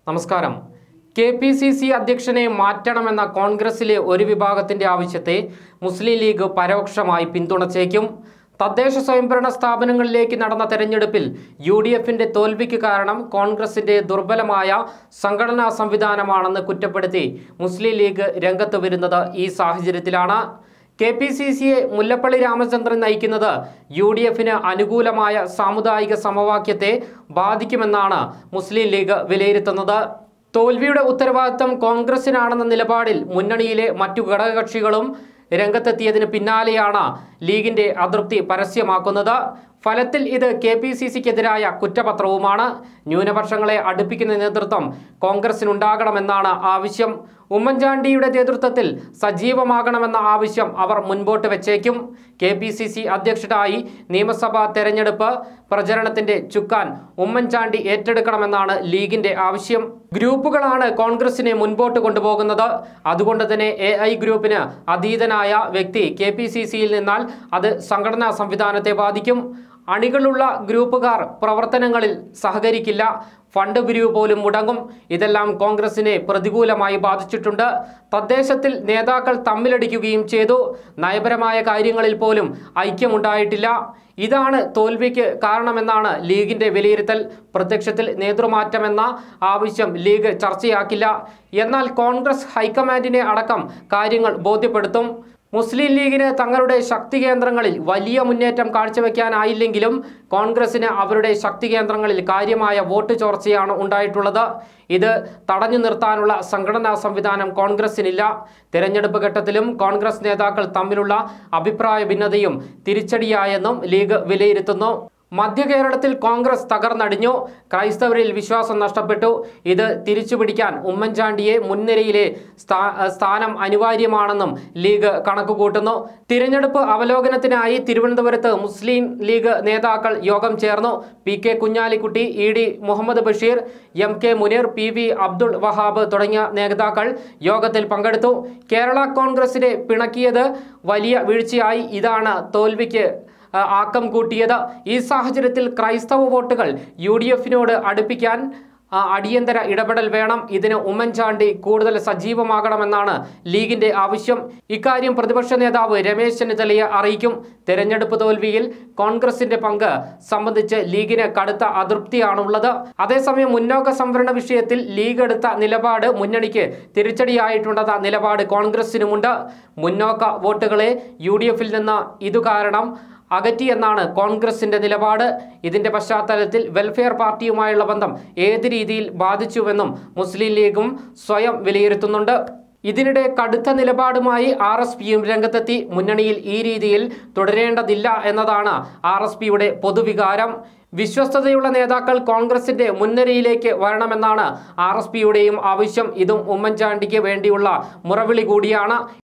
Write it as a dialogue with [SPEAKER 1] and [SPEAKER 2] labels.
[SPEAKER 1] നമസ്കാരം K P C C അധ്യക്ഷനെ മാറ്റണമെന്ന കോൺഗ്രസിലെ ഒരു വിഭാഗത്തിന്റെ ആവശ്യത്തെ മുസ്ലിം ലീഗ് പരോക്ഷമായി പിന്തുണച്ചേക്കും തദ്ദേശ സ്വയംഭരണ സ്ഥാപനങ്ങളിലേക്ക് നടന്ന തെരഞ്ഞെടുപ്പിൽ യു ഡി എഫിന്റെ തോൽവിക്ക് കാരണം കോൺഗ്രസിന്റെ ദുർബലമായ സംഘടനാ സംവിധാനമാണെന്ന് കുറ്റപ്പെടുത്തി മുസ്ലിം ലീഗ് രംഗത്ത് വരുന്നത് ഈ സാഹചര്യത്തിലാണ് കെ പി സി സിയെ മുല്ലപ്പള്ളി രാമചന്ദ്രൻ നയിക്കുന്നത് യു ഡി എഫിന് അനുകൂലമായ സാമുദായിക സമവാക്യത്തെ ബാധിക്കുമെന്നാണ് മുസ്ലിം ലീഗ് വിലയിരുത്തുന്നത് തോൽവിയുടെ ഉത്തരവാദിത്തം കോൺഗ്രസിനാണെന്ന നിലപാടിൽ മുന്നണിയിലെ മറ്റു ഘടകകക്ഷികളും രംഗത്തെത്തിയതിന് പിന്നാലെയാണ് ലീഗിന്റെ അതൃപ്തി പരസ്യമാക്കുന്നത് ഫലത്തിൽ ഇത് കെ പി സി സിക്കെതിരായ കുറ്റപത്രവുമാണ് ന്യൂനപക്ഷങ്ങളെ അടുപ്പിക്കുന്ന നേതൃത്വം കോൺഗ്രസിനുണ്ടാകണമെന്നാണ് ആവശ്യം ഉമ്മൻചാണ്ടിയുടെ നേതൃത്വത്തിൽ സജീവമാകണമെന്ന ആവശ്യം അവർ മുൻപോട്ട് വെച്ചേക്കും കെ പി സി സി അധ്യക്ഷനായി നിയമസഭാ തെരഞ്ഞെടുപ്പ് പ്രചരണത്തിന്റെ ചുക്കാൻ ഉമ്മൻചാണ്ടി ഏറ്റെടുക്കണമെന്നാണ് ലീഗിന്റെ ആവശ്യം ഗ്രൂപ്പുകളാണ് കോൺഗ്രസിനെ മുൻപോട്ട് കൊണ്ടുപോകുന്നത് അതുകൊണ്ട് തന്നെ എ ഐ ഗ്രൂപ്പിന് അതീതനായ വ്യക്തി കെ പി സി സിയിൽ നിന്നാൽ അത് സംഘടനാ സംവിധാനത്തെ ബാധിക്കും അണികളുള്ള ഗ്രൂപ്പുകാർ പ്രവർത്തനങ്ങളിൽ സഹകരിക്കില്ല ഫണ്ട് പിരിവ് പോലും മുടങ്ങും ഇതെല്ലാം കോൺഗ്രസിനെ പ്രതികൂലമായി ബാധിച്ചിട്ടുണ്ട് തദ്ദേശത്തിൽ നേതാക്കൾ തമ്മിലടിക്കുകയും ചെയ്തു നയപരമായ കാര്യങ്ങളിൽ പോലും ഐക്യമുണ്ടായിട്ടില്ല ഇതാണ് തോൽവിക്ക് കാരണമെന്നാണ് ലീഗിന്റെ വിലയിരുത്തൽ പ്രത്യക്ഷത്തിൽ നേതൃമാറ്റമെന്ന ആവശ്യം ലീഗ് ചർച്ചയാക്കില്ല എന്നാൽ കോൺഗ്രസ് ഹൈക്കമാൻഡിനെ അടക്കം കാര്യങ്ങൾ ബോധ്യപ്പെടുത്തും മുസ്ലിം ലീഗിന് തങ്ങളുടെ ശക്തി കേന്ദ്രങ്ങളിൽ വലിയ മുന്നേറ്റം കാഴ്ചവെക്കാനായില്ലെങ്കിലും കോൺഗ്രസിന് അവരുടെ ശക്തി കേന്ദ്രങ്ങളിൽ കാര്യമായ വോട്ട് ചോർച്ചയാണ് ഉണ്ടായിട്ടുള്ളത് ഇത് തടഞ്ഞു നിർത്താനുള്ള സംഘടനാ സംവിധാനം കോൺഗ്രസിനില്ല തെരഞ്ഞെടുപ്പ് ഘട്ടത്തിലും കോൺഗ്രസ് നേതാക്കൾ തമ്മിലുള്ള അഭിപ്രായ ഭിന്നതയും തിരിച്ചടിയായെന്നും ലീഗ് വിലയിരുത്തുന്നു മധ്യ കേരളത്തിൽ കോൺഗ്രസ് തകർന്നടിഞ്ഞു ക്രൈസ്തവരിൽ വിശ്വാസം നഷ്ടപ്പെട്ടു ഇത് തിരിച്ചുപിടിക്കാൻ ഉമ്മൻചാണ്ടിയെ മുൻനിരയിലെ സ്ഥാ- സ്ഥാനം അനിവാര്യമാണെന്നും ലീഗ് കണക്കുകൂട്ടുന്നു തിരഞ്ഞെടുപ്പ് അവലോകനത്തിനായി തിരുവനന്തപുരത്ത് മുസ്ലിം ലീഗ് നേതാക്കൾ യോഗം ചേർന്നു P K Kunjalikutty E D Muhammad Basheer M K Muneer P V Abdul Wahab തുടങ്ങിയ നേതാക്കൾ യോഗത്തിൽ പങ്കെടുത്തു കേരള കോൺഗ്രസിനെ പിണക്കിയത് വലിയ വീഴ്ചയായി ഇതാണ് തോൽവിക്ക് ആ, ആക്കം കൂട്ടിയത് ഈ സാഹചര്യത്തിൽ ക്രൈസ്തവ വോട്ടുകൾ യു ഡി എഫിനോട് അടുപ്പിക്കാൻ ആ, അടിയന്തര ഇടപെടൽ വേണം ഇതിന് ഉമ്മൻചാണ്ടി കൂടുതൽ സജീവമാകണമെന്നാണ് ലീഗിന്റെ ആവശ്യം ഇക്കാര്യം പ്രതിപക്ഷ നേതാവ് രമേശ് ചെന്നിത്തലയെ അറിയിക്കും തെരഞ്ഞെടുപ്പ് തോൽവിയിൽ കോൺഗ്രസിന്റെ പങ്ക് സംബന്ധിച്ച് ലീഗിന് കടുത്ത അതൃപ്തിയാണുള്ളത് അതേസമയം മുന്നോക്ക സംവരണ വിഷയത്തിൽ ലീഗ് എടുത്ത നിലപാട് മുന്നണിക്ക് തിരിച്ചടിയായിട്ടുണ്ടെന്ന നിലപാട് കോൺഗ്രസിനുമുണ്ട് മുന്നോക്ക വോട്ടുകളെ യു ഡി എഫിൽ നിന്ന് ഇതു കാരണം അകറ്റിയെന്നാണ് കോൺഗ്രസിന്റെ നിലപാട് ഇതിന്റെ പശ്ചാത്തലത്തിൽ വെൽഫെയർ പാർട്ടിയുമായുള്ള ബന്ധം ഏത് രീതിയിൽ ബാധിച്ചുവെന്നും മുസ്ലിം ലീഗും സ്വയം വിലയിരുത്തുന്നുണ്ട് ഇതിനിടെ കടുത്ത നിലപാടുമായി ആർ എസ് പിയും രംഗത്തെത്തി മുന്നണിയിൽ ഈ രീതിയിൽ തുടരേണ്ടതില്ല എന്നതാണ് ആർ എസ് പിയുടെ പൊതുവികാരം വിശ്വസ്തതയുള്ള നേതാക്കൾ കോൺഗ്രസിന്റെ മുൻനിരയിലേക്ക് വരണമെന്നാണ് ആർ എസ് പിയുടെയും ആവശ്യം ഇതും ഉമ്മൻചാണ്ടിക്ക് വേണ്ടിയുള്ള മുറവിളി കൂടിയാണ്